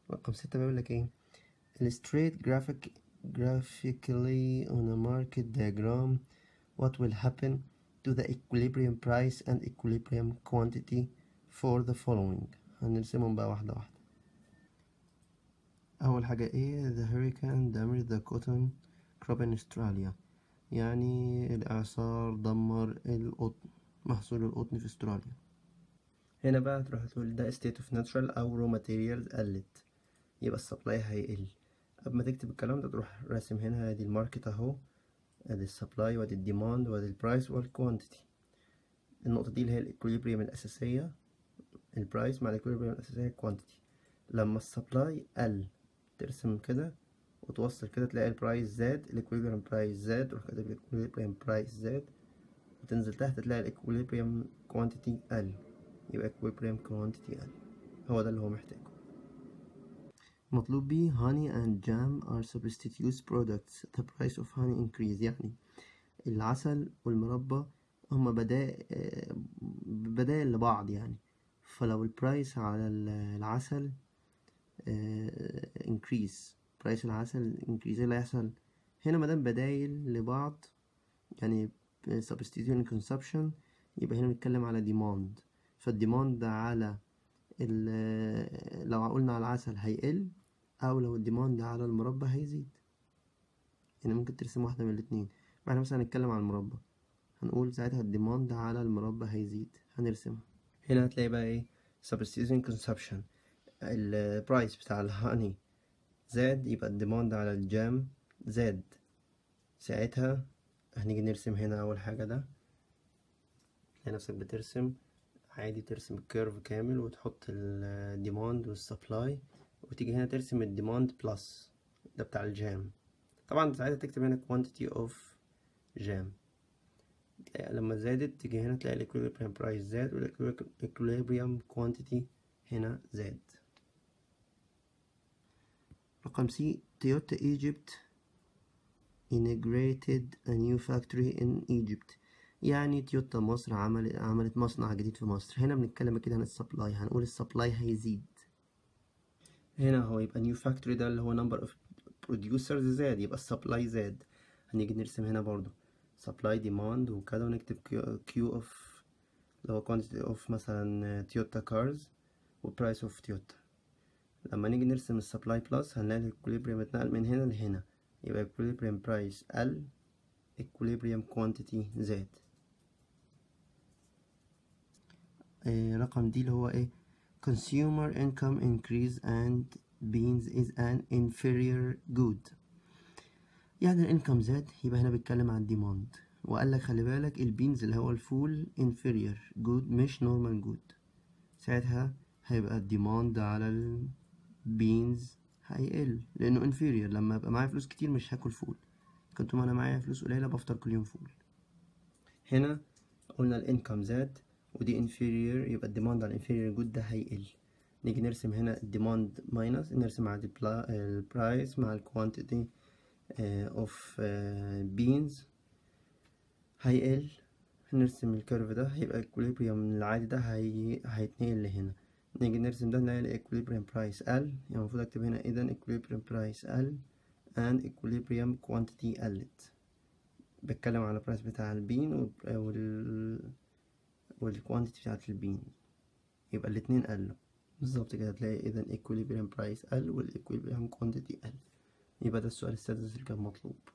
رقم ستة بيقول لك ايه illustrate graphic graphically on a market diagram what will happen to the equilibrium price and equilibrium quantity for the following هنرسمهم بقى واحدة واحدة أول حاجة ايه the hurricane damaged the cotton crop in Australia يعني الإعصار دمر القطن محصول القطن في أستراليا هنا بقى تروح تقول ده state of natural أو raw materials قلت يبقى السبلاي هيقل قبل ما تكتب الكلام ده تروح راسم هنا ادي الماركت اهو ادي السبلاي وادي الديماند وادي البرايس والكوانتيتي النقطة دي اللي هي الاكوليبريم الأساسية البرايس مع الاكوليبريم الأساسية الكوانتيتي لما السبلاي قل ترسم كده وتوصل كده تلاقي البرايس زاد الاكوليبريم برايس زاد تروح كاتب الاكوليبريم برايس زاد وتنزل تحت تلاقي الاكوليبريم كوانتيتي قل يبقى equilibrium quantity قل هو ده اللي هو محتاجه مطلوب بيه honey and jam are substitute products the price of honey increase يعني العسل والمربى هما بدائل بدائل لبعض يعني فلو البرايس على العسل increase برايس العسل increase ايه اللي هيحصل هنا مادام بدايل لبعض يعني substitute consumption يبقى هنا بنتكلم على demand فالديماند على لو قلنا على العسل هيقل او لو الديماند على المربى هيزيد يعني ممكن ترسم واحدة من الاتنين احنا مثلا هنتكلم على المربى هنقول ساعتها الديماند على المربى هيزيد هنرسمها هنا هتلاقي بقى ايه substitution consumption البرايس بتاع الهاني زاد يبقى الديماند على الجام زاد ساعتها هنيجي نرسم هنا اول حاجة ده تلاقي نفسك بترسم عادي ترسم الكيرف كامل وتحط الديماند والسبلاي وتيجي هنا ترسم الديماند بلس ده بتاع الجام طبعا ساعتها تكتب هنا quantity of جام لما زادت تيجي هنا تلاقي الاكوليبريم برايس زاد والاكوليبريم كوانتيتي هنا زاد رقم سي تويوتا ايجيبت integrated a new factory in Egypt يعني تويوتا مصر عملت عملت مصنع جديد في مصر هنا بنتكلم كده عن السبلاي هنقول السبلاي هيزيد هنا هو يبقى نيو فاكتوري ده اللي هو نمبر اوف بروديوسرز زاد يبقى السبلاي زاد هنيجي نرسم هنا برضو سبلاي ديماند وكده ونكتب كيو اوف اللي هو كوانتيتي اوف مثلا تويوتا كارز وبرايس اوف تويوتا لما نيجي نرسم السبلاي بلس هنلاقي الاكوليبريم اتنقل من هنا لهنا يبقى الاكوليبريم برايس قل equilibrium quantity زاد إيه رقم دي اللي هو ايه consumer income increase and beans is an inferior good يعني الانكم زاد يبقى هنا بيتكلم عن demand وقال لك خلي بالك البينز اللي هو الفول inferior good مش normal good ساعتها هيبقى الديماند على البينز هيقل لانه inferior لما يبقى معايا فلوس كتير مش هاكل فول كنت انا معايا فلوس قليله بفطر كل يوم فول هنا قلنا الانكم زاد ودي inferior يبقى الديماند على inferior جود ده هيقل نيجي نرسم هنا الديماند ماينس نرسم على البرايس مع الكوانتيتي اوف بينز هيقل هنرسم الكيرف ده هيبقى الاكوليبريم العادي ده هي... هيتنقل لهنا نيجي نرسم ده نلاقي الاكوليبريم برايس قل يعني المفروض اكتب هنا اذا اكوليبريم برايس قل and equilibrium quantity قلت بتكلم على البرايس بتاع البين وال والكوانتيتي بتاعت البين يبقى الاتنين قلوا بالظبط كده هتلاقي اذا equilibrium price قل والاكوليبريم quantity قل يبقى ده السؤال السادس اللي كان مطلوب